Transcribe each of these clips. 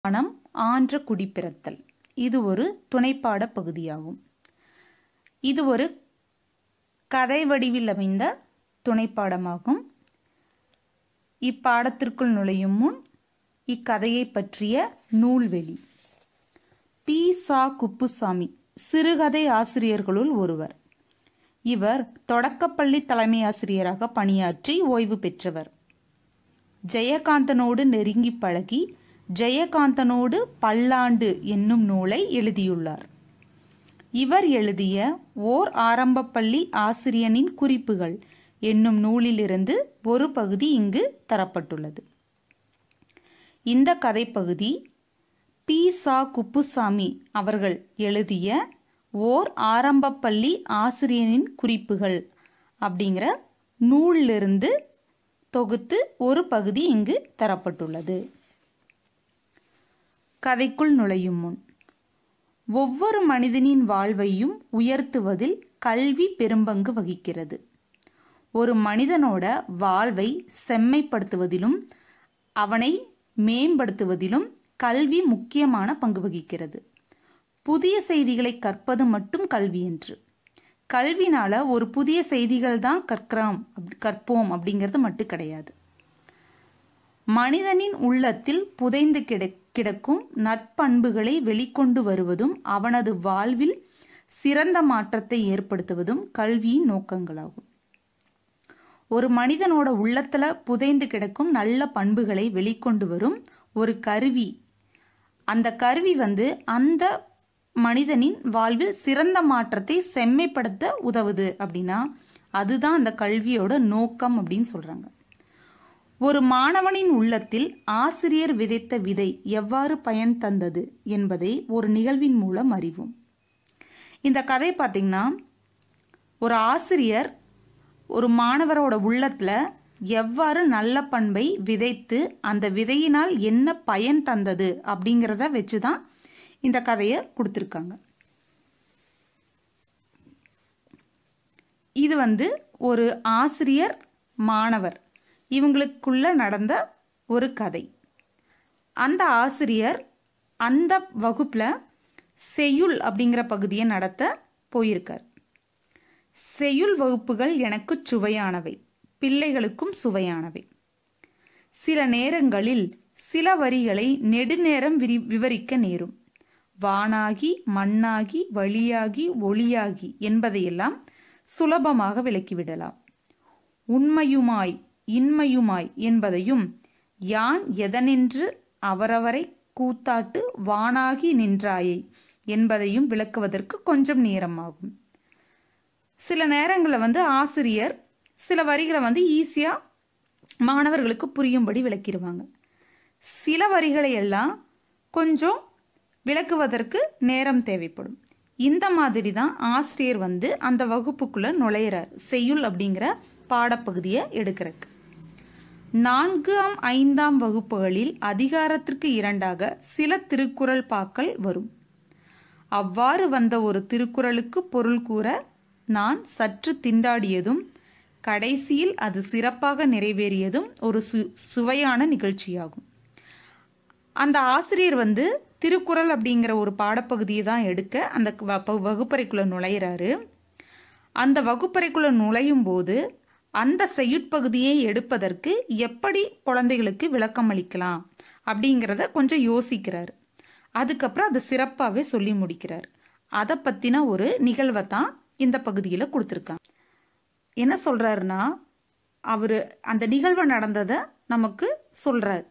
மனம் ஆன்ற குடிப்பிறத்தல் இது ஒரு துணைப்பாட பகுதியாகும் இது ஒரு கதை வடிவில் அமைந்த துணைப்பாடமாகும் இப்பாடத்திற்குள் நுழையும் முன் இக்கதையை பற்றிய நூல்வெளி பி சா குப்புசாமி சிறுகதை ஆசிரியர்களுள் ஒருவர் இவர் தொடக்கப்பள்ளி தலைமை ஆசிரியராக பணியாற்றி ஓய்வு பெற்றவர் ஜெயகாந்தனோடு நெருங்கி பழகி ஜெயகாந்தனோடு பல்லாண்டு என்னும் நூலை எழுதியுள்ளார் இவர் எழுதிய ஓர் ஆரம்பப்பள்ளி ஆசிரியனின் குறிப்புகள் என்னும் நூலிலிருந்து ஒரு பகுதி இங்கு தரப்பட்டுள்ளது இந்த கதைப்பகுதி பி சா குப்புசாமி அவர்கள் எழுதிய ஓர் ஆரம்பப்பள்ளி ஆசிரியனின் குறிப்புகள் அப்படிங்கிற நூலிலிருந்து தொகுத்து ஒரு பகுதி இங்கு தரப்பட்டுள்ளது கதைக்குள் நுழையும் முன் ஒவ்வொரு மனிதனின் வாழ்வையும் உயர்த்துவதில் கல்வி பெரும்பங்கு வகிக்கிறது ஒரு மனிதனோட வாழ்வை செம்மைப்படுத்துவதிலும் அவனை மேம்படுத்துவதிலும் கல்வி முக்கியமான பங்கு வகிக்கிறது புதிய செய்திகளை கற்பது மட்டும் கல்வி என்று கல்வினால ஒரு புதிய செய்திகள் தான் கற்கிறோம் கற்போம் அப்படிங்கிறது மட்டும் கிடையாது மனிதனின் உள்ளத்தில் புதைந்து கிட கிடக்கும் நட்பண்புகளை வெளிக்கொண்டு வருவதும் அவனது வாழ்வில் சிறந்த மாற்றத்தை ஏற்படுத்துவதும் கல்வியின் நோக்கங்களாகும் ஒரு மனிதனோட உள்ளத்துல புதைந்து கிடக்கும் நல்ல பண்புகளை வெளிக்கொண்டு வரும் ஒரு கருவி அந்த கருவி வந்து அந்த மனிதனின் வாழ்வில் சிறந்த மாற்றத்தை செம்மைப்படுத்த உதவுது அப்படின்னா அதுதான் அந்த கல்வியோட நோக்கம் அப்படின்னு சொல்றாங்க ஒரு மாணவனின் உள்ளத்தில் ஆசிரியர் விதைத்த விதை எவ்வாறு பயன் தந்தது என்பதை ஒரு நிகழ்வின் மூலம் அறிவோம் இந்த கதை பார்த்தீங்கன்னா ஒரு ஆசிரியர் ஒரு மாணவரோட உள்ளத்தில் எவ்வாறு நல்ல பண்பை விதைத்து அந்த விதையினால் என்ன பயன் தந்தது அப்படிங்கிறத வச்சு தான் இந்த கதையை கொடுத்துருக்காங்க இது வந்து ஒரு ஆசிரியர் மாணவர் இவங்களுக்குள்ள நடந்த ஒரு கதை அந்த ஆசிரியர் அந்த வகுப்பில் செய்யுள் அப்படிங்கிற பகுதியை நடத்த போயிருக்கார் செய்யுள் வகுப்புகள் எனக்கு சுவையானவை பிள்ளைகளுக்கும் சுவையானவை சில நேரங்களில் சில வரிகளை நெடுநேரம் விரி விவரிக்க நேரும் வானாகி மண்ணாகி வழியாகி ஒளியாகி என்பதையெல்லாம் சுலபமாக விளக்கிவிடலாம் உண்மையுமாய் இன்மையுமாய் என்பதையும் யான் எதனின்று அவரவரை கூத்தாட்டு வானாகி நின்றாயை என்பதையும் விளக்குவதற்கு கொஞ்சம் நேரமாகும் சில நேரங்களில் வந்து ஆசிரியர் சில வரிகளை வந்து ஈஸியாக மாணவர்களுக்கு புரியும்படி விளக்கிடுவாங்க சில வரிகளை எல்லாம் கொஞ்சம் விளக்குவதற்கு நேரம் தேவைப்படும் இந்த மாதிரி தான் ஆசிரியர் வந்து அந்த வகுப்புக்குள்ளே நுழையிறார் செய்யுள் அப்படிங்கிற பாடப்பகுதியை எடுக்கிறதுக்கு நான்காம் ஐந்தாம் வகுப்புகளில் அதிகாரத்திற்கு இரண்டாக சில திருக்குறள் பாக்கள் வரும் அவ்வாறு வந்த ஒரு திருக்குறளுக்கு பொருள் கூற நான் சற்று திண்டாடியதும் கடைசியில் அது சிறப்பாக நிறைவேறியதும் ஒரு சு சுவையான நிகழ்ச்சியாகும் அந்த ஆசிரியர் வந்து திருக்குறள் அப்படிங்கிற ஒரு பாடப்பகுதியை தான் எடுக்க அந்த வகுப்பறைக்குள்ளே நுழையிறாரு அந்த வகுப்பறைக்குள்ளே நுழையும் போது அந்த செய்யுட்பகுதியை எடுப்பதற்கு எப்படி குழந்தைகளுக்கு விளக்கம் அளிக்கலாம் அப்படிங்கிறத கொஞ்சம் யோசிக்கிறார் அதுக்கப்புறம் அதை சிறப்பாகவே சொல்லி முடிக்கிறார் அதை பற்றின ஒரு நிகழ்வை தான் இந்த பகுதியில் கொடுத்துருக்காங்க என்ன சொல்கிறாருன்னா அவர் அந்த நிகழ்வு நடந்ததை நமக்கு சொல்கிறார்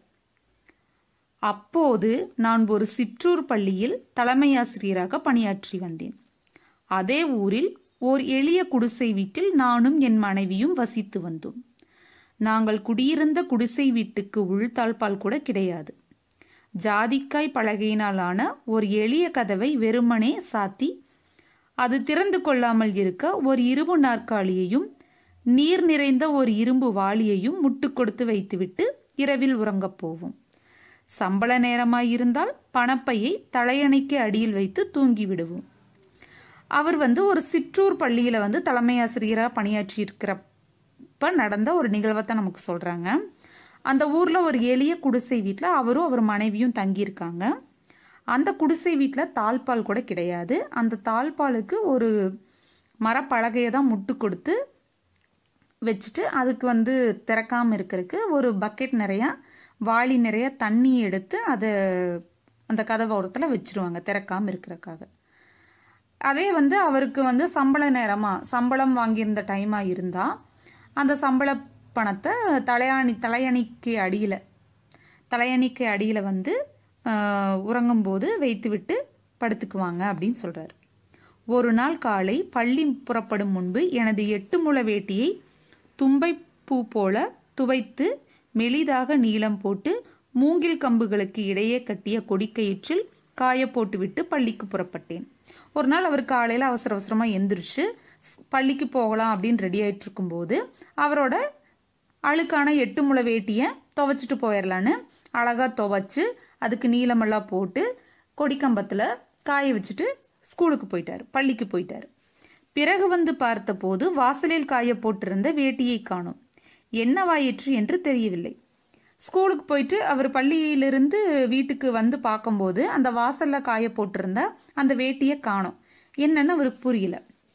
அப்போது நான் ஒரு சிற்றூர் பள்ளியில் தலைமையாசிரியராக பணியாற்றி வந்தேன் அதே ஊரில் ஓர் எளிய குடிசை வீட்டில் நானும் என் மனைவியும் வசித்து வந்தோம் நாங்கள் குடியிருந்த குடிசை வீட்டுக்கு உள்தாழ்பால் கூட கிடையாது ஜாதிக்காய் பலகையினாலான ஒரு எளிய கதவை வெறுமனே சாத்தி அது திறந்து கொள்ளாமல் இருக்க ஒரு இரும்பு நாற்காலியையும் நீர் நிறைந்த ஒரு இரும்பு வாளியையும் முட்டு கொடுத்து வைத்துவிட்டு இரவில் உறங்கப் போவோம் சம்பள நேரமாயிருந்தால் பணப்பையை தலையணைக்கு அடியில் வைத்து தூங்கி விடுவோம் அவர் வந்து ஒரு சிற்றூர் பள்ளியில் வந்து தலைமை ஆசிரியராக பணியாற்றி இருக்கிறப்ப நடந்த ஒரு நிகழ்வை தான் நமக்கு சொல்கிறாங்க அந்த ஊரில் ஒரு எளிய குடிசை வீட்டில் அவரும் அவர் மனைவியும் தங்கியிருக்காங்க அந்த குடிசை வீட்டில் தாழ்பால் கூட கிடையாது அந்த தாழ்பாலுக்கு ஒரு மரப்பலகையை தான் முட்டு கொடுத்து வச்சுட்டு அதுக்கு வந்து திறக்காமல் இருக்கிறதுக்கு ஒரு பக்கெட் நிறையா வாளி நிறைய தண்ணி எடுத்து அதை அந்த கதவு ஓரத்தில் வச்சுருவாங்க திறக்காமல் இருக்கிறக்காக அதே வந்து அவருக்கு வந்து சம்பள நேரமாக சம்பளம் வாங்கியிருந்த டைமாக இருந்தால் அந்த சம்பள பணத்தை தலையாணி தலையணிக்கு அடியில் தலையணிக்கு அடியில் வந்து ஆஹ், உறங்கும்போது வைத்துவிட்டு படுத்துக்குவாங்க அப்படின்னு சொல்கிறார் ஒரு நாள் காலை பள்ளி புறப்படும் முன்பு எனது எட்டு முழ வேட்டியை தும்பை பூ போல துவைத்து மெலிதாக நீளம் போட்டு மூங்கில் கம்புகளுக்கு இடையே கட்டிய கொடிக்கயிற்றில் காய போட்டுவிட்டு பள்ளிக்கு புறப்பட்டேன் ஒரு நாள் அவர் காலையில் அவசர அவசரமாக எந்திரிச்சு ஸ்- பள்ளிக்கு போகலாம் அப்படின்னு ரெடி ஆயிட்டு இருக்கும்போது அவரோட அழுக்கான எட்டு முளை வேட்டியை துவைச்சிட்டு போயிடலான்னு அழகாக துவைச்சு அதுக்கு நீளமெல்லாம் போட்டு கொடிக்கம்பத்தில் காய வச்சுட்டு ஸ்கூலுக்கு போயிட்டார் பள்ளிக்கு போயிட்டார் பிறகு வந்து பார்த்தபோது வாசலில் காய போட்டிருந்த வேட்டியை காணோம் என்னவாயிற்று என்று தெரியவில்லை ஸ்கூலுக்கு போயிட்டு அவர் பள்ளியிலிருந்து வீட்டுக்கு வந்து பார்க்கும்போது அந்த வாசலில் காய போட்டிருந்த அந்த வேட்டியை காணோம் என்னன்னு அவருக்கு புரியல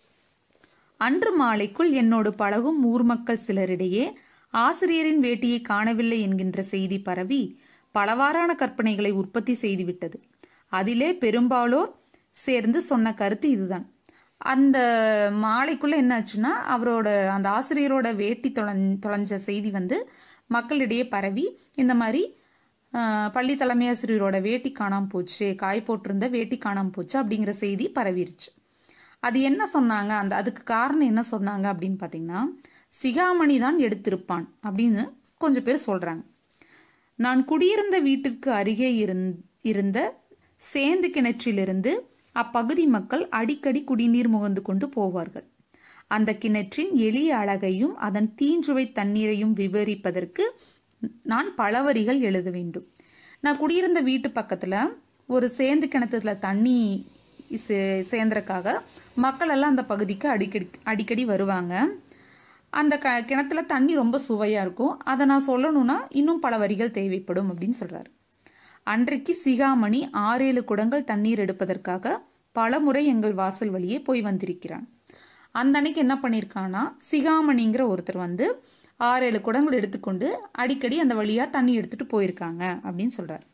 அன்று மாலைக்குள் என்னோடு பழகும் ஊர் மக்கள் சிலரிடையே ஆசிரியரின் வேட்டியை காணவில்லை என்கின்ற செய்தி பரவி பலவாறான கற்பனைகளை உற்பத்தி செய்துவிட்டது அதிலே பெரும்பாலோர் சேர்ந்து சொன்ன கருத்து இதுதான் அந்த மாலைக்குள்ள என்னாச்சுன்னா அவரோட அந்த ஆசிரியரோட வேட்டி தொலைஞ் தொலைஞ்ச செய்தி வந்து மக்களிடையே பரவி இந்த மாதிரி ஆஹ், பள்ளி தலைமை ஆசிரியரோட வேட்டி காணாம போச்சு காய் போட்டிருந்த வேட்டி காணாம போச்சு அப்படிங்கிற செய்தி பரவிருச்சு அது என்ன சொன்னாங்க அந்த அதுக்கு காரணம் என்ன சொன்னாங்க அப்படின்னு பார்த்தீங்கன்னா சிகாமணி தான் எடுத்திருப்பான் அப்படின்னு கொஞ்சம் பேர் சொல்றாங்க நான் குடியிருந்த வீட்டிற்கு அருகே இருந்- இருந்த சேந்து கிணற்றிலிருந்து அப்பகுதி மக்கள் அடிக்கடி குடிநீர் முகந்து கொண்டு போவார்கள் அந்த கிணற்றின் எளிய அழகையும் அதன் தீஞ்சுவை தண்ணீரையும் விவரிப்பதற்கு நான் பல வரிகள் எழுத வேண்டும் நான் குடியிருந்த வீட்டு பக்கத்தில் ஒரு சேந்து கிணத்துல தண்ணி சே சேர்ந்தறக்காக மக்கள் எல்லாம் அந்த பகுதிக்கு அடிக்கடி அடிக்கடி வருவாங்க அந்த க கிணத்துல தண்ணி ரொம்ப சுவையாக இருக்கும் அதை நான் சொல்லணும்னா இன்னும் பல வரிகள் தேவைப்படும் அப்படின்னு சொல்கிறார் அன்றைக்கு சிகாமணி ஆறேழு குடங்கள் தண்ணீர் எடுப்பதற்காக பல முறை எங்கள் வாசல் வழியே போய் வந்திருக்கிறான் அந்த அன்னைக்கு என்ன பண்ணியிருக்கான்னா சிகாமணிங்கிற ஒருத்தர் வந்து ஆறேழு குடங்கள் எடுத்துக்கொண்டு அடிக்கடி அந்த வழியாக தண்ணி எடுத்துட்டு போயிருக்காங்க அப்படின்னு சொல்கிறார்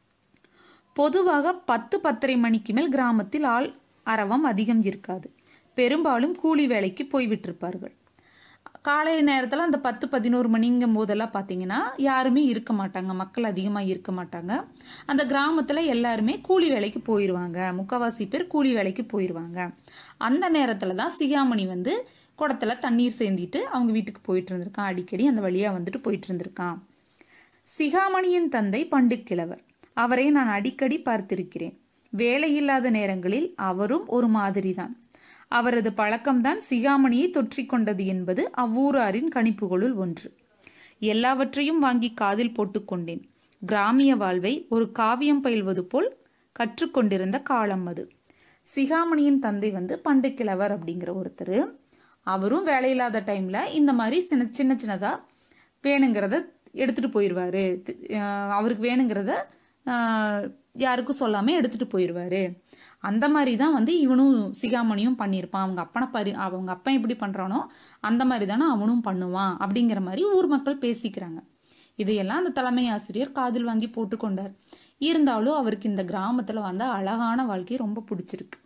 பொதுவாக பத்து பத்தரை மணிக்கு மேல் கிராமத்தில் ஆள் அரவம் அதிகம் இருக்காது பெரும்பாலும் கூலி வேலைக்கு போய்விட்டிருப்பார்கள் காலை நேரத்தில் அந்த பத்து பதினோரு மணிங்கும் போதெல்லாம் பார்த்தீங்கன்னா யாருமே இருக்க மாட்டாங்க மக்கள் அதிகமாக இருக்க மாட்டாங்க அந்த கிராமத்தில் எல்லாருமே கூலி வேலைக்கு போயிடுவாங்க முக்கால்வாசி பேர் கூலி வேலைக்கு போயிடுவாங்க அந்த நேரத்தில் தான் சிகாமணி வந்து குடத்துல தண்ணீர் சேர்ந்திட்டு அவங்க வீட்டுக்கு போயிட்டு இருந்திருக்கான் அடிக்கடி அந்த வழியாக வந்துட்டு போயிட்டு இருந்திருக்கான் சிகாமணியின் தந்தை பண்டு கிழவர் அவரை நான் அடிக்கடி பார்த்திருக்கிறேன் வேலையில்லாத நேரங்களில் அவரும் ஒரு மாதிரிதான் அவரது பழக்கம்தான் சிகாமணியை தொற்றிக்கொண்டது என்பது அவ்வூராரின் கணிப்புகளுள் ஒன்று எல்லாவற்றையும் வாங்கி காதில் போட்டுக்கொண்டேன் கிராமிய வாழ்வை ஒரு காவியம் பயில்வது போல் கற்றுக்கொண்டிருந்த காலம் அது சிகாமணியின் தந்தை வந்து பண்டு கிழவர் அப்படிங்கிற ஒருத்தர் அவரும் வேலையில்லாத டைம்ல இந்த மாதிரி சின்ன சின்ன சின்னதா வேணுங்கிறத எடுத்துட்டு போயிடுவாரு தி- அஹ் அவருக்கு வேணுங்கிறத அஹ், யாருக்கும் சொல்லாம எடுத்துட்டு போயிடுவாரு அந்த மாதிரி தான் வந்து இவனும் சிகாமணியும் பண்ணியிருப்பான் அவங்க அப்பனை பரி அவங்க அப்பன் எப்படி பண்றானோ அந்த மாதிரி தானே அவனும் பண்ணுவான் அப்படிங்கிற மாதிரி ஊர் மக்கள் பேசிக்கிறாங்க இதையெல்லாம் அந்த தலைமை ஆசிரியர் காதில் வாங்கி போட்டுக்கொண்டார் இருந்தாலும் அவருக்கு இந்த கிராமத்துல வந்த அழகான வாழ்க்கை ரொம்ப பிடிச்சிருக்கு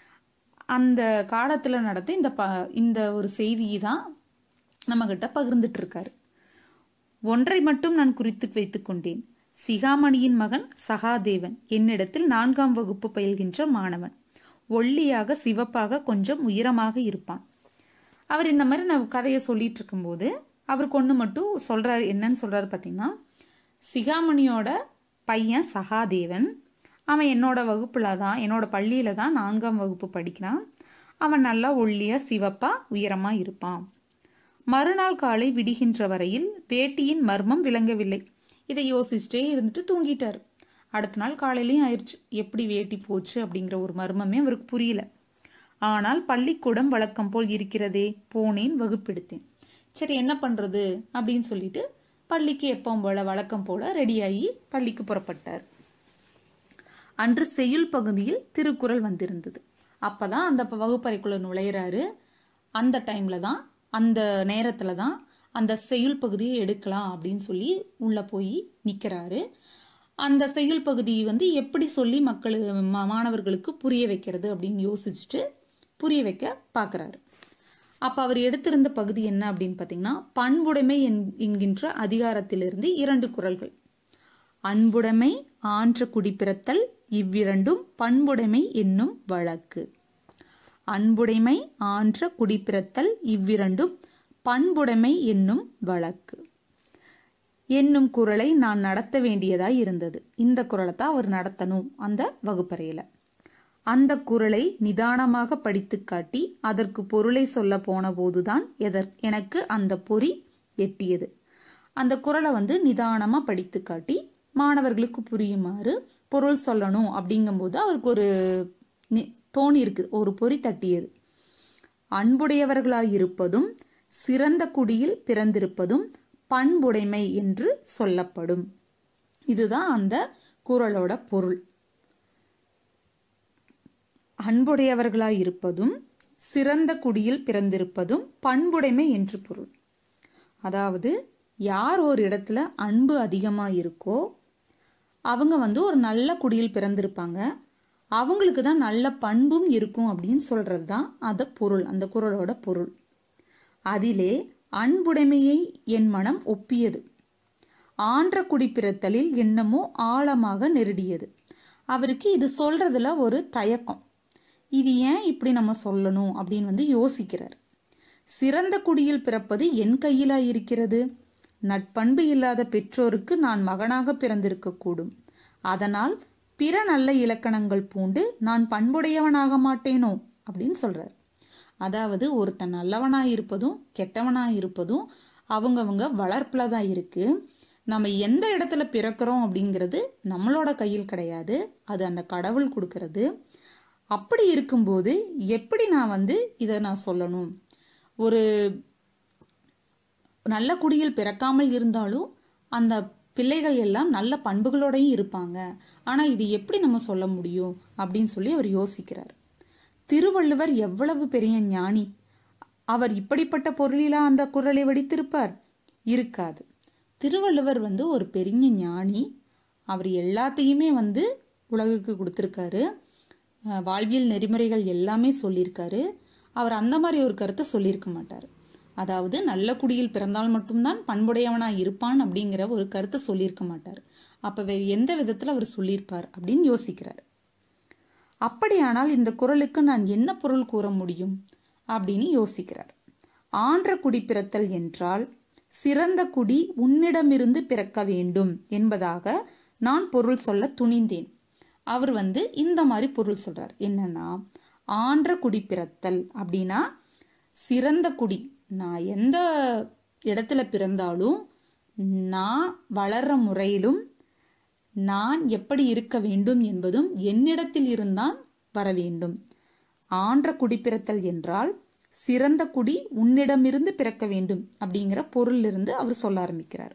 அந்த காலத்துல நடந்த இந்த ப இந்த ஒரு செய்தியை தான் நம்மகிட்ட பகிர்ந்துட்டு இருக்காரு ஒன்றை மட்டும் நான் குறித்து வைத்துக் கொண்டேன் சிகாமணியின் மகன் சகாதேவன் என்னிடத்தில் நான்காம் வகுப்பு பயில்கின்ற மாணவன் ஒல்லியாக சிவப்பாக கொஞ்சம் உயரமாக இருப்பான் அவர் இந்த மாதிரி நான் கதையை சொல்லிட்டு இருக்கும்போது அவருக்கு ஒன்று மட்டும் சொல்றாரு என்னன்னு சொல்றாரு பார்த்தீங்கன்னா சிகாமணியோட பையன் சகாதேவன் அவன் என்னோட வகுப்புல தான் என்னோட பள்ளியில தான் நான்காம் வகுப்பு படிக்கிறான் அவன் நல்லா ஒல்லியா சிவப்பா உயரமா இருப்பான் மறுநாள் காலை விடுகின்ற வரையில் வேட்டியின் மர்மம் விளங்கவில்லை இதை யோசிச்சுட்டே இருந்துட்டு தூங்கிட்டார் அடுத்த நாள் காலையிலையும் ஆயிடுச்சு எப்படி வேட்டி போச்சு அப்படிங்கிற ஒரு மர்மமே அவருக்கு புரியல ஆனால் பள்ளிக்கூடம் வழக்கம் போல் இருக்கிறதே போனேன் வகுப்பெடுத்தேன் சரி என்ன பண்றது அப்படின்னு சொல்லிட்டு பள்ளிக்கு எப்பவும் போல வழக்கம் போல ரெடியாகி பள்ளிக்கு புறப்பட்டார் அன்று செய்யுள் பகுதியில் திருக்குறள் வந்திருந்தது அப்பதான் அந்த ப- வகுப்பறைக்குள்ள நுழையிறாரு அந்த டைம்ல தான் அந்த நேரத்துல தான் அந்த செய்யுள் பகுதியை எடுக்கலாம் அப்படின்னு சொல்லி உள்ள போய் நிக்கிறாரு அந்த செய்யுள் பகுதி வந்து எப்படி சொல்லி மக்கள் மா- மாணவர்களுக்கு புரிய வைக்கிறது அப்படின்னு யோசிச்சுட்டு புரிய வைக்க பார்க்கறாரு அப்ப அவர் எடுத்திருந்த பகுதி என்ன அப்படின்னு பார்த்தீங்கன்னா பண்புடைமை என்- என்கின்ற அதிகாரத்திலிருந்து இரண்டு குறள்கள் அன்புடைமை ஆன்ற குடிப்பிறத்தல் இவ்விரண்டும் பண்புடைமை என்னும் வழக்கு அன்புடைமை ஆன்ற குடிப்பிறத்தல் இவ்விரண்டும் பண்புடைமை என்னும் வழக்கு என்னும் குறளை நான் நடத்த வேண்டியதாய் இருந்தது இந்த குறளை தான் அவர் நடத்தணும் அந்த வகுப்பறையில அந்த குறளை நிதானமாக படித்துக் காட்டி அதற்கு பொருளை சொல்ல போன போதுதான் எதற் எனக்கு அந்த பொறி எட்டியது அந்த குறளை வந்து நிதானமா படித்து காட்டி மாணவர்களுக்கு புரியுமாறு பொருள் சொல்லணும் அப்படிங்கும்போது அவருக்கு ஒரு நி- தோணி இருக்கு ஒரு பொறி தட்டியது அன்புடையவர்களாய் இருப்பதும் சிறந்த குடியில் பிறந்திருப்பதும் பண்புடைமை என்று சொல்லப்படும் இதுதான் அந்த குறளோட பொருள் அன்புடையவர்களாய் இருப்பதும் சிறந்த குடியில் பிறந்திருப்பதும் பண்புடைமை என்று பொருள் அதாவது யார் ஒரு இடத்துல அன்பு அதிகமா இருக்கோ அவங்க வந்து ஒரு நல்ல குடியில் பிறந்திருப்பாங்க அவங்களுக்கு தான் நல்ல பண்பும் இருக்கும் அப்படின்னு சொல்றது தான் அந்த பொருள் அந்த குறளோட பொருள் அதிலே அன்புடைமையை என் மனம் ஒப்பியது ஆன்ற குடிப்பிறத்தலில் என்னமோ ஆழமாக நெருடியது அவருக்கு இது சொல்றதுல ஒரு தயக்கம் இது ஏன் இப்படி நம்ம சொல்லணும் அப்படின்னு வந்து யோசிக்கிறார் சிறந்த குடியில் பிறப்பது என் கையிலா இருக்கிறது நட்பண்பு இல்லாத பெற்றோருக்கு நான் மகனாக பிறந்திருக்கக்கூடும் அதனால் பிற நல்ல இலக்கணங்கள் பூண்டு நான் பண்புடையவனாக மாட்டேனோ அப்படின்னு சொல்றார் அதாவது ஒருத்தன் நல்லவனா இருப்பதும் கெட்டவனா இருப்பதும் அவங்கவங்க வளர்ப்புல தான் இருக்கு நம்ம எந்த இடத்துல பிறக்கிறோம் அப்படிங்கிறது நம்மளோட கையில் கிடையாது அது அந்த கடவுள் கொடுக்கறது அப்படி இருக்கும்போது எப்படி நான் வந்து இதை நான் சொல்லணும் ஒரு நல்ல குடியில் பிறக்காமல் இருந்தாலும் அந்த பிள்ளைகள் எல்லாம் நல்ல பண்புகளோடையும் இருப்பாங்க ஆனா இது எப்படி நம்ம சொல்ல முடியும் அப்படின்னு சொல்லி அவர் யோசிக்கிறார் திருவள்ளுவர் எவ்வளவு பெரிய ஞானி அவர் இப்படிப்பட்ட பொருளிலா அந்த குரலை வடித்திருப்பார் இருக்காது திருவள்ளுவர் வந்து ஒரு பெரிய ஞானி அவர் எல்லாத்தையுமே வந்து உலகுக்கு கொடுத்துருக்காரு அஹ் வாழ்வியல் நெறிமுறைகள் எல்லாமே சொல்லியிருக்காரு அவர் அந்த மாதிரி ஒரு கருத்தை சொல்லியிருக்க மாட்டார் அதாவது நல்ல குடியில் பிறந்தால் மட்டும்தான் பண்புடையவனா இருப்பான் அப்படிங்கிற ஒரு கருத்தை சொல்லியிருக்க மாட்டார் அப்ப வேறு எந்த விதத்துல அவர் சொல்லியிருப்பார் அப்படின்னு யோசிக்கிறார் அப்படியானால் இந்த குறளுக்கு நான் என்ன பொருள் கூற முடியும் அப்படின்னு யோசிக்கிறார் ஆன்ற குடி பிறத்தல் என்றால் சிறந்த குடி உன்னிடமிருந்து பிறக்க வேண்டும் என்பதாக நான் பொருள் சொல்ல துணிந்தேன் அவர் வந்து இந்த மாதிரி பொருள் சொல்றார் என்னன்னா ஆன்ற குடி பிறத்தல் அப்படின்னா சிறந்த குடி நான் எந்த இடத்துல பிறந்தாலும் நான் வளர்ற முறையிலும் நான் எப்படி இருக்க வேண்டும் என்பதும் என்னிடத்தில் இருந்தான் வர வேண்டும் ஆன்ற குடிப்பிறத்தல் என்றால் சிறந்த குடி உன்னிடமிருந்து பிறக்க வேண்டும் அப்படிங்கிற பொருளிலிருந்து அவர் சொல்ல ஆரம்பிக்கிறார்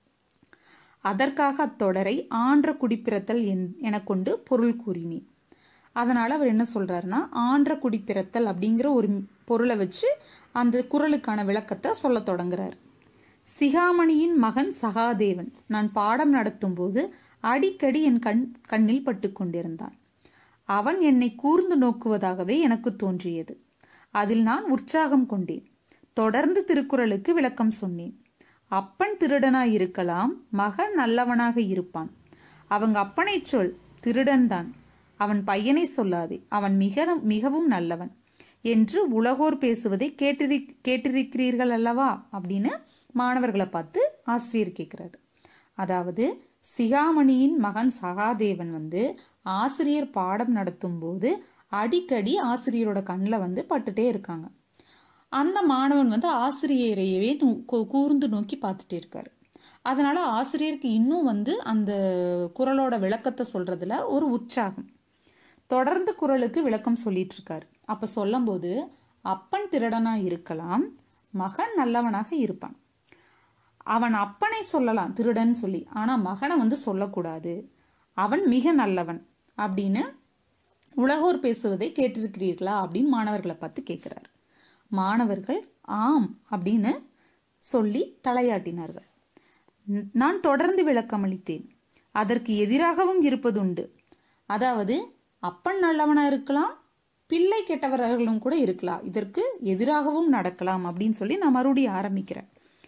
அதற்காக அத்தொடரை ஆன்ற குடிப்பிறத்தல் என் எனக் கொண்டு பொருள் கூறினேன் அதனால அவர் என்ன சொல்றாருன்னா ஆன்ற குடிப்பிறத்தல் அப்படிங்கிற ஒரு பொருளை வச்சு அந்த குறளுக்கான விளக்கத்தை சொல்ல தொடங்குறார் சிகாமணியின் மகன் சகாதேவன் நான் பாடம் நடத்தும்போது அடிக்கடி என் கண் கண்ணில் பட்டு கொண்டிருந்தான் அவன் என்னை கூர்ந்து நோக்குவதாகவே எனக்கு தோன்றியது அதில் நான் உற்சாகம் கொண்டேன் தொடர்ந்து திருக்குறளுக்கு விளக்கம் சொன்னேன் அப்பன் திருடனாய் இருக்கலாம் மகன் நல்லவனாக இருப்பான் அவங்க அப்பனை சொல் திருடன்தான் அவன் பையனை சொல்லாதே அவன் மிக மிகவும் நல்லவன் என்று உலகோர் பேசுவதை கேட்டிரு கேட்டிருக்கிறீர்கள் அல்லவா அப்படின்னு மாணவர்களை பார்த்து ஆசிரியர் கேட்கிறாரு அதாவது சிகாமணியின் மகன் சகாதேவன் வந்து ஆசிரியர் பாடம் நடத்தும் போது அடிக்கடி ஆசிரியரோட கண்ணில் வந்து பட்டுட்டே இருக்காங்க அந்த மாணவன் வந்து ஆசிரியரையவே நோ- கூ- கூர்ந்து நோக்கி பார்த்துட்டே இருக்காரு அதனால ஆசிரியருக்கு இன்னும் வந்து அந்த குறளோட விளக்கத்தை சொல்றதுல ஒரு உற்சாகம் தொடர்ந்து குறளுக்கு விளக்கம் சொல்லிட்டு இருக்காரு அப்ப சொல்லும்போது அப்பன் திருடனா இருக்கலாம் மகன் நல்லவனாக இருப்பான் அவன் அப்பனை சொல்லலாம் திருடன் சொல்லி ஆனா மகனை வந்து சொல்லக்கூடாது அவன் மிக நல்லவன் அப்படின்னு உலகோர் பேசுவதை கேட்டிருக்கிறீர்களா அப்படின்னு மாணவர்களை பார்த்து கேட்கிறார் மாணவர்கள் ஆம் அப்படின்னு சொல்லி தலையாட்டினார்கள் ந- நான் தொடர்ந்து விளக்கமளித்தேன் அதற்கு எதிராகவும் இருப்பதுண்டு அதாவது அப்பன் நல்லவனா இருக்கலாம் பிள்ளை கெட்டவர்களும் கூட இருக்கலாம் இதற்கு எதிராகவும் நடக்கலாம் அப்படின்னு சொல்லி நான் மறுபடியும் ஆரம்பிக்கிறேன்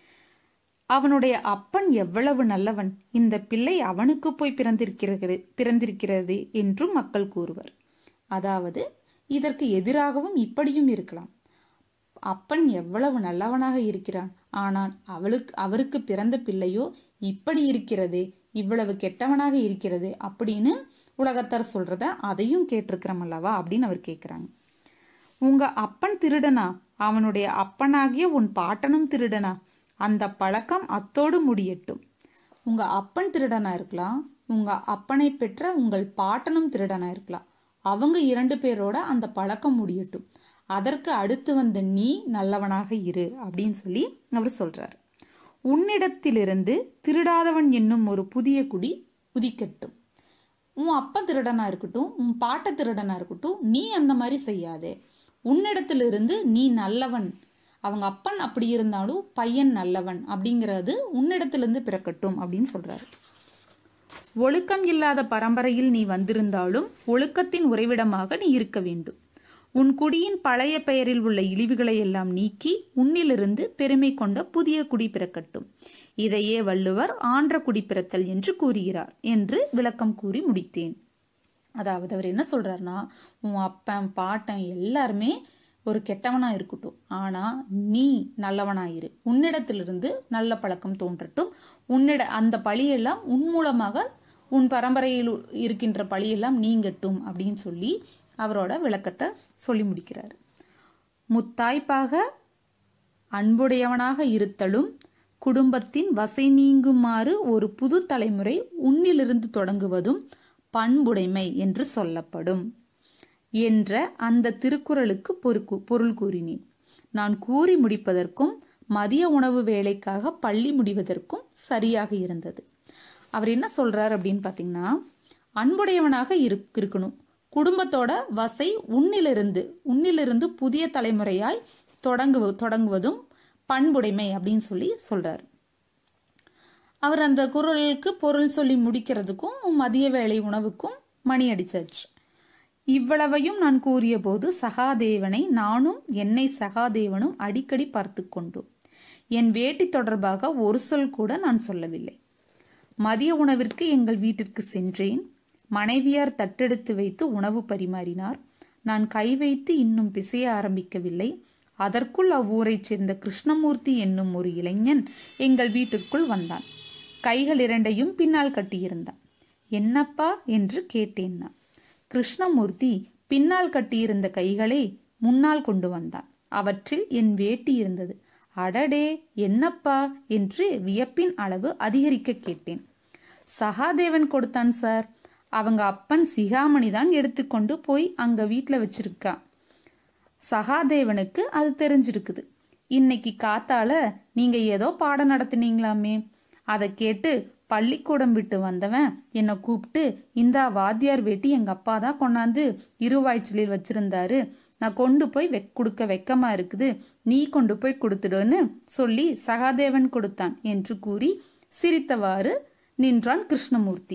அவனுடைய அப்பன் எவ்வளவு நல்லவன் இந்த பிள்ளை அவனுக்கு போய் பிறந்திருக்கிறது பிறந்திருக்கிறது என்றும் மக்கள் கூறுவர் அதாவது இதற்கு எதிராகவும் இப்படியும் இருக்கலாம் அப்பன் எவ்வளவு நல்லவனாக இருக்கிறான் ஆனால் அவளுக்கு அவருக்கு பிறந்த பிள்ளையோ இப்படி இருக்கிறதே இவ்வளவு கெட்டவனாக இருக்கிறது அப்படின்னு உலகத்தார் சொல்றத அதையும் கேட்டிருக்கிறோம் அல்லவா அப்படின்னு அவர் கேட்குறாங்க உங்க அப்பன் திருடனா அவனுடைய அப்பனாகிய உன் பாட்டனும் திருடனா அந்த பழக்கம் அத்தோடு முடியட்டும் உங்க அப்பன் திருடனா இருக்கலாம் உங்க அப்பனை பெற்ற உங்கள் பாட்டனும் திருடனா இருக்கலாம் அவங்க இரண்டு பேரோட அந்த பழக்கம் முடியட்டும் அதற்கு அடுத்து வந்த நீ நல்லவனாக இரு அப்படின்னு சொல்லி அவர் சொல்றார் உன்னிடத்திலிருந்து திருடாதவன் என்னும் ஒரு புதிய குடி உதிக்கட்டும் உன் அப்பன் திருடனா இருக்கட்டும் உன் பாட்ட திருடனா இருக்கட்டும் நீ அந்த மாதிரி செய்யாதே உன்னிடத்திலிருந்து நீ நல்லவன் அவங்க அப்பன் அப்படி இருந்தாலும் பையன் நல்லவன் அப்படிங்கிறது உன்னிடத்திலிருந்து பிறக்கட்டும் அப்படின்னு சொல்றாரு ஒழுக்கம் இல்லாத பரம்பரையில் நீ வந்திருந்தாலும் ஒழுக்கத்தின் உறைவிடமாக நீ இருக்க வேண்டும் உன் குடியின் பழைய பெயரில் உள்ள இழிவுகளை எல்லாம் நீக்கி உன்னிலிருந்து பெருமை கொண்ட புதிய குடி பிறக்கட்டும் இதையே வள்ளுவர் ஆன்ற குடி பிறத்தல் என்று கூறுகிறார் என்று விளக்கம் கூறி முடித்தேன் அதாவது அவர் என்ன சொல்றாருன்னா உன் அப்பன் பாட்டன் எல்லாருமே ஒரு கெட்டவனா இருக்கட்டும் ஆனா நீ நல்லவனாயிரு உன்னிடத்திலிருந்து நல்ல பழக்கம் தோன்றட்டும் உன்னிட அந்த பழியெல்லாம் உன் மூலமாக உன் பரம்பரையில் இருக்கின்ற பழியெல்லாம் நீங்கட்டும் அப்படின்னு சொல்லி அவரோட விளக்கத்தை சொல்லி முடிக்கிறார் முத்தாய்ப்பாக அன்புடையவனாக இருத்தலும் குடும்பத்தின் வசை நீங்குமாறு ஒரு புது தலைமுறை உன்னிலிருந்து தொடங்குவதும் பண்புடைமை என்று சொல்லப்படும் என்ற அந்த திருக்குறளுக்கு பொறுக்கு பொருள் கூறினேன் நான் கூறி முடிப்பதற்கும் மதிய உணவு வேலைக்காக பள்ளி முடிவதற்கும் சரியாக இருந்தது அவர் என்ன சொல்றார் அப்படின்னு பார்த்தீங்கன்னா அன்புடையவனாக இரு- இருக்கணும் குடும்பத்தோட வசை உன்னிலிருந்து உன்னிலிருந்து புதிய தலைமுறையாய் தொடங்கு தொடங்குவதும் பண்புடைமை அப்படின்னு சொல்லி சொல்றார் அவர் அந்த குரலுக்கு பொருள் சொல்லி முடிக்கிறதுக்கும் மதிய வேளை உணவுக்கும் மணி அடிச்சாச்சு இவ்வளவையும் நான் கூறியபோது சகாதேவனை நானும் என்னை சகாதேவனும் அடிக்கடி பார்த்து கொண்டோம் என் வேட்டி தொடர்பாக ஒரு சொல் கூட நான் சொல்லவில்லை மதிய உணவிற்கு எங்கள் வீட்டிற்கு சென்றேன் மனைவியார் தட்டெடுத்து வைத்து உணவு பரிமாறினார் நான் கை வைத்து இன்னும் பிசைய ஆரம்பிக்கவில்லை அதற்குள் அவ்வூரைச் சேர்ந்த கிருஷ்ணமூர்த்தி என்னும் ஒரு இளைஞன் எங்கள் வீட்டிற்குள் வந்தான் கைகள் இரண்டையும் பின்னால் கட்டியிருந்தான் என்னப்பா என்று கேட்டேன் நான் கிருஷ்ணமூர்த்தி பின்னால் கட்டியிருந்த கைகளை முன்னால் கொண்டு வந்தான் அவற்றில் என் வேட்டி இருந்தது அடடே என்னப்பா என்று வியப்பின் அளவு அதிகரிக்க கேட்டேன் சகாதேவன் கொடுத்தான் சார் அவங்க அப்பன் சிகாமணி தான் எடுத்துக்கொண்டு போய் அங்க வீட்டில் வச்சிருக்கான் சகாதேவனுக்கு அது தெரிஞ்சிருக்குது இன்னைக்கு காத்தால நீங்க ஏதோ பாடம் நடத்துனீங்களாமே அதை கேட்டு பள்ளிக்கூடம் விட்டு வந்தவன் என்னை கூப்பிட்டு இந்தா வாத்தியார் வேட்டி எங்க அப்பா தான் கொண்டாந்து இருவாய்ச்சலில் வச்சிருந்தாரு நான் கொண்டு போய் வெக் கொடுக்க வெக்கமா இருக்குது நீ கொண்டு போய் கொடுத்துடுன்னு சொல்லி சகாதேவன் கொடுத்தான் என்று கூறி சிரித்தவாறு நின்றான் கிருஷ்ணமூர்த்தி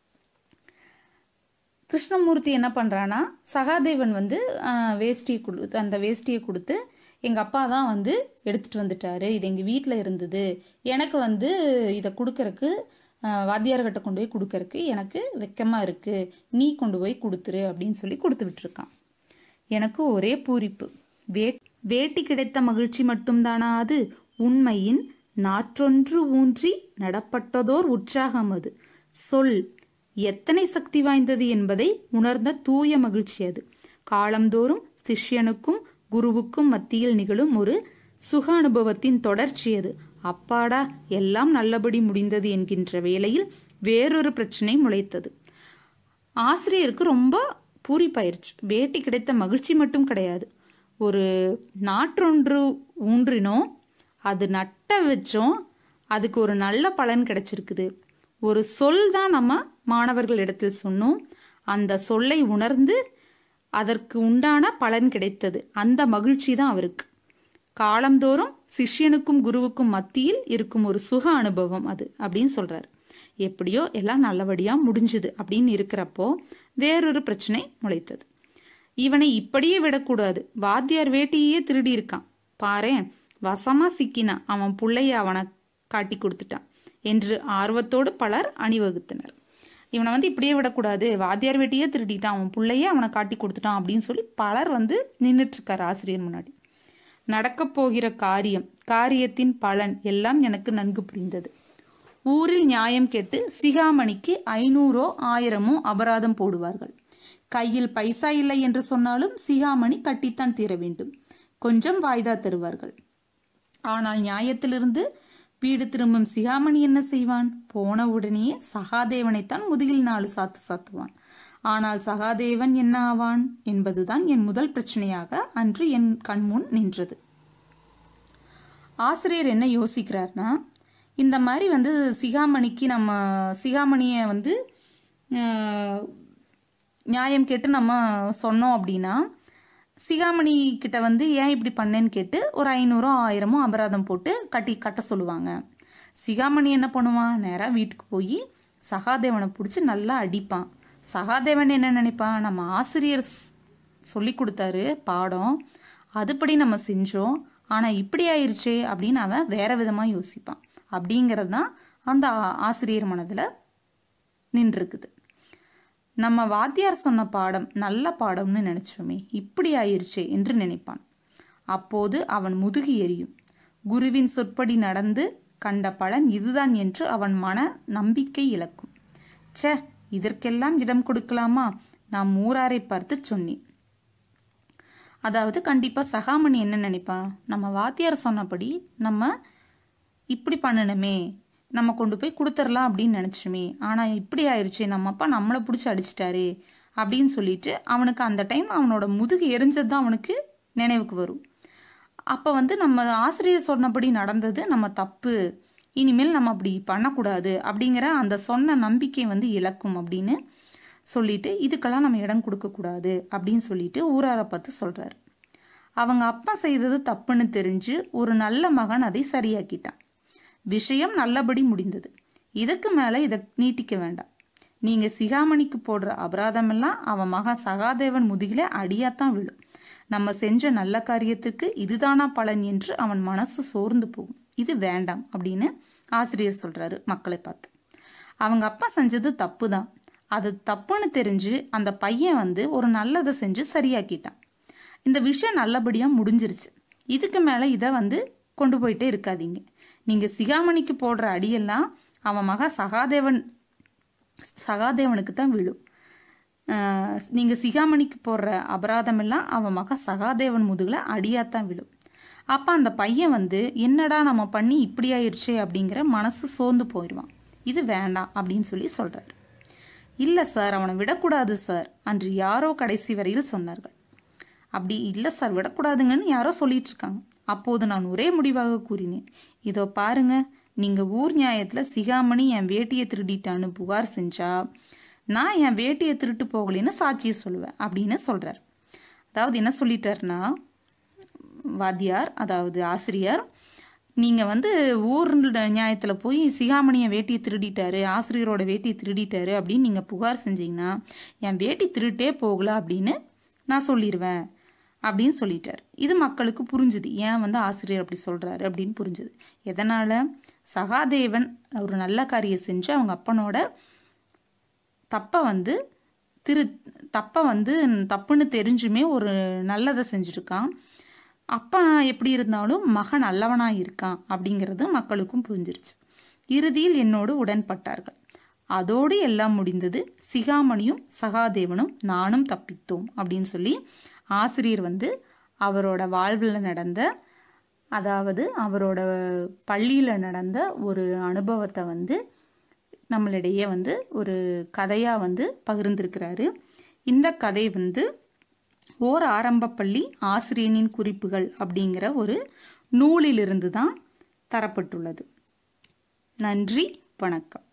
கிருஷ்ணமூர்த்தி என்ன பண்ணுறான்னா சகாதேவன் வந்து ஆஹ், வேஷ்டியை கொடு அந்த வேஷ்டியை கொடுத்து எங்கள் அப்பா தான் வந்து எடுத்துகிட்டு வந்துட்டாரு இது எங்கள் வீட்டில் இருந்தது எனக்கு வந்து இதை கொடுக்கறக்கு ஆஹ், வாத்தியார்கிட்ட கொண்டு போய் கொடுக்கறக்கு எனக்கு வெக்கமாக இருக்குது நீ கொண்டு போய் கொடுத்துரு அப்படின்னு சொல்லி கொடுத்து விட்டுருக்கான் எனக்கு ஒரே பூரிப்பு வே வேட்டி கிடைத்த மகிழ்ச்சி மட்டும்தானா அது உண்மையின் நாற்றொன்று ஊன்றி நடப்பட்டதோர் உற்சாகம் அது சொல் எத்தனை சக்தி வாய்ந்தது என்பதை உணர்ந்த தூய மகிழ்ச்சி அது காலந்தோறும் சிஷ்யனுக்கும் குருவுக்கும் மத்தியில் நிகழும் ஒரு சுக அனுபவத்தின் தொடர்ச்சி அது அப்பாடா எல்லாம் நல்லபடி முடிந்தது என்கின்ற வேளையில் வேறொரு பிரச்சனை முளைத்தது ஆசிரியருக்கு ரொம்ப பூரிப்பாயிருச்சு வேட்டி கிடைத்த மகிழ்ச்சி மட்டும் கிடையாது ஒரு நாற்றொன்று ஊன்றினோம் அது நட்ட வச்சோம் அதுக்கு ஒரு நல்ல பலன் கிடைச்சிருக்குது ஒரு சொல் தான் நம்ம மாணவர்கள் இடத்தில் சொன்னோம் அந்த சொல்லை உணர்ந்து அதற்கு உண்டான பலன் கிடைத்தது அந்த மகிழ்ச்சி தான் அவருக்கு காலந்தோறும் சிஷ்யனுக்கும் குருவுக்கும் மத்தியில் இருக்கும் ஒரு சுக அனுபவம் அது அப்படின்னு சொல்றாரு எப்படியோ எல்லாம் நல்லபடியா முடிஞ்சுது அப்படின்னு இருக்கிறப்போ வேறொரு பிரச்சனை முளைத்தது இவனை இப்படியே விடக்கூடாது வாத்தியார் வேட்டியே திருடி இருக்கான் பாரேன் வசமா சிக்கினான் அவன் புள்ளைய அவனை காட்டி கொடுத்துட்டான் என்று ஆர்வத்தோடு பலர் அணிவகுத்தனர் இவனை வந்து இப்படியே விடக்கூடாது வாத்தியார் வேட்டியே திருடிட்டான் அவன் புள்ளையே அவனை காட்டி கொடுத்துட்டான் அப்படின்னு சொல்லி பலர் வந்து நின்றுட்டு இருக்காரு ஆசிரியர் முன்னாடி நடக்கப் போகிற காரியம் காரியத்தின் பலன் எல்லாம் எனக்கு நன்கு புரிந்தது ஊரில் நியாயம் கேட்டு சிகாமணிக்கு ஐநூறோ ஆயிரமோ அபராதம் போடுவார்கள் கையில் பைசா இல்லை என்று சொன்னாலும் சிகாமணி கட்டித்தான் தீர வேண்டும் கொஞ்சம் வாய்தா தருவார்கள் ஆனால் நியாயத்திலிருந்து வீடு திரும்பும் சிகாமணி என்ன செய்வான் போன உடனேயே சகாதேவனைத்தான் முதுகில் நாலு சாத்து சாத்துவான் ஆனால் சகாதேவன் என்ன ஆவான் என்பதுதான் என் முதல் பிரச்சனையாக அன்று என் கண்முன் நின்றது ஆசிரியர் என்ன யோசிக்கிறார்னா இந்த மாதிரி வந்து சிகாமணிக்கு நம்ம சிகாமணியை வந்து அஹ், நியாயம் கேட்டு நம்ம சொன்னோம் அப்படின்னா சிகாமணி கிட்ட வந்து ஏன் இப்படி பண்ணேன்னு கேட்டு ஒரு ஐநூறோ ஆயிரமோ அபராதம் போட்டு கட்டி கட்ட சொல்லுவாங்க சிகாமணி என்ன பண்ணுவான் நேராக வீட்டுக்கு போய் சகாதேவனை பிடிச்சி நல்லா அடிப்பான் சகாதேவன் என்ன நினைப்பான் நம்ம ஆசிரியர் ஸ்- சொல்லி கொடுத்தாரு பாடம் அதுபடி நம்ம செஞ்சோம் ஆனால் இப்படி ஆயிருச்சே அப்படின்னு அவன் வேற விதமாக யோசிப்பான் அப்படிங்கிறது தான் அந்த ஆ- ஆசிரியர் மனதில் நின்றுருக்குது நம்ம வாத்தியார் சொன்ன பாடம் நல்ல பாடம்னு நினைச்சோமே இப்படி ஆயிருச்சே என்று நினைப்பான் அப்போது அவன் முதுகு எரியும் குருவின் சொற்படி நடந்து கண்ட பலன் இதுதான் என்று அவன் மன நம்பிக்கை இழக்கும் ச்சே இதற்கெல்லாம் இடம் கொடுக்கலாமா நான் மூராரை பார்த்து சொன்னேன் அதாவது கண்டிப்பா சகாமணி என்ன நினைப்பா நம்ம வாத்தியார் சொன்னபடி நம்ம இப்படி பண்ணணுமே நம்ம கொண்டு போய் கொடுத்துடலாம் அப்படின்னு நினச்சோமே ஆனால் இப்படி ஆயிடுச்சே நம்ம அப்பா நம்மளை பிடிச்சி அடிச்சிட்டாரே அப்படின்னு சொல்லிட்டு அவனுக்கு அந்த டைம் அவனோட முதுகு எரிஞ்சது தான் அவனுக்கு நினைவுக்கு வரும் அப்போ வந்து நம்ம ஆசிரியர் சொன்னபடி நடந்தது நம்ம தப்பு இனிமேல் நம்ம அப்படி பண்ணக்கூடாது அப்படிங்கிற அந்த சொன்ன நம்பிக்கை வந்து இழக்கும் அப்படின்னு சொல்லிட்டு இதுக்கெல்லாம் நம்ம இடம் கொடுக்கக்கூடாது அப்படின்னு சொல்லிட்டு ஊராரை பார்த்து சொல்றாரு அவங்க அப்பா செய்தது தப்புன்னு தெரிஞ்சு ஒரு நல்ல மகன் அதை சரியாக்கிட்டான் விஷயம் நல்லபடி முடிந்தது இதுக்கு மேல இதை நீட்டிக்க வேண்டாம் நீங்க சிகாமணிக்கு போடுற அபராதமெல்லாம் அவன் மகன் சகாதேவன் முதுகில அடியாத்தான் விழும் நம்ம செஞ்ச நல்ல காரியத்துக்கு இதுதானா பலன் என்று அவன் மனசு சோர்ந்து போகும் இது வேண்டாம் அப்படின்னு ஆசிரியர் சொல்றாரு மக்களை பார்த்து அவங்க அப்பா செஞ்சது தப்பு தான் அது தப்புன்னு தெரிஞ்சு அந்த பையன் வந்து ஒரு நல்லதை செஞ்சு சரியாக்கிட்டான் இந்த விஷயம் நல்லபடியா முடிஞ்சிருச்சு இதுக்கு மேல இதை வந்து கொண்டு போயிட்டே இருக்காதீங்க நீங்க சிகாமணிக்கு போடுற அடியெல்லாம் அவன் மக சகாதேவன் சகாதேவனுக்கு தான் விழும் ஆஹ் நீங்க சிகாமணிக்கு போடுற அபராதம் எல்லாம் அவன் மக சகாதேவன் முதுகுல அடியாத்தான் விழும் அப்ப அந்த பையன் வந்து என்னடா நம்ம பண்ணி இப்படி ஆயிடுச்சே அப்படிங்கிற மனசு சோர்ந்து போயிடுவான் இது வேண்டாம் அப்படின்னு சொல்லி சொல்றாரு இல்ல சார் அவனை விடக்கூடாது சார் அன்று யாரோ கடைசி வரையில் சொன்னார்கள் அப்படி இல்ல சார் விடக்கூடாதுங்கன்னு யாரோ சொல்லிட்டு இருக்காங்க அப்போது நான் ஒரே முடிவாக கூறினேன் இதோ பாருங்க நீங்க ஊர் நியாயத்துல சிகாமணி என் வேட்டியை திருடிட்டான்னு புகார் செஞ்சா நான் என் வேட்டியை திருட்டு போகலைன்னு சாட்சியை சொல்லுவேன் அப்படின்னு சொல்றார் அதாவது என்ன சொல்லிட்டாருன்னா வாத்தியார் அதாவது ஆசிரியர் நீங்கள் வந்து ஊர் நியாயத்தில் போய் சிகாமணியை வேட்டியை திருடிட்டாரு ஆசிரியரோட வேட்டியை திருடிட்டாரு அப்படின்னு நீங்கள் புகார் செஞ்சீங்கன்னா என் வேட்டி திருட்டே போகல அப்படின்னு நான் சொல்லிடுவேன் அப்படின்னு சொல்லிட்டார் இது மக்களுக்கு புரிஞ்சுது ஏன் வந்து ஆசிரியர் அப்படி சொல்கிறாரு அப்படின்னு புரிஞ்சுது எதனால் சகாதேவன் ஒரு நல்ல காரியம் செஞ்சு அவங்க அப்பனோட தப்பை வந்து திரு தப்பை வந்து தப்புன்னு தெரிஞ்சுமே ஒரு நல்லதை செஞ்சுருக்கான் அப்பா எப்படி இருந்தாலும் மகன் நல்லவனாக இருக்கான் அப்படிங்கிறது மக்களுக்கும் புரிஞ்சிருச்சு இறுதியில் என்னோடு உடன்பட்டார்கள் அதோடு எல்லாம் முடிந்தது சிகாமணியும் சகாதேவனும் நானும் தப்பித்தோம் அப்படின்னு சொல்லி ஆசிரியர் வந்து அவரோட வாழ்வில் நடந்த அதாவது அவரோட பள்ளியில் நடந்த ஒரு அனுபவத்தை வந்து நம்மளிடையே வந்து ஒரு கதையாக வந்து பகிர்ந்திருக்கிறாரு இந்த கதை வந்து ஓர் ஆரம்பப்பள்ளி ஆசிரியனின் குறிப்புகள் அப்படிங்கிற ஒரு நூலிலிருந்து தான் தரப்பட்டுள்ளது நன்றி வணக்கம்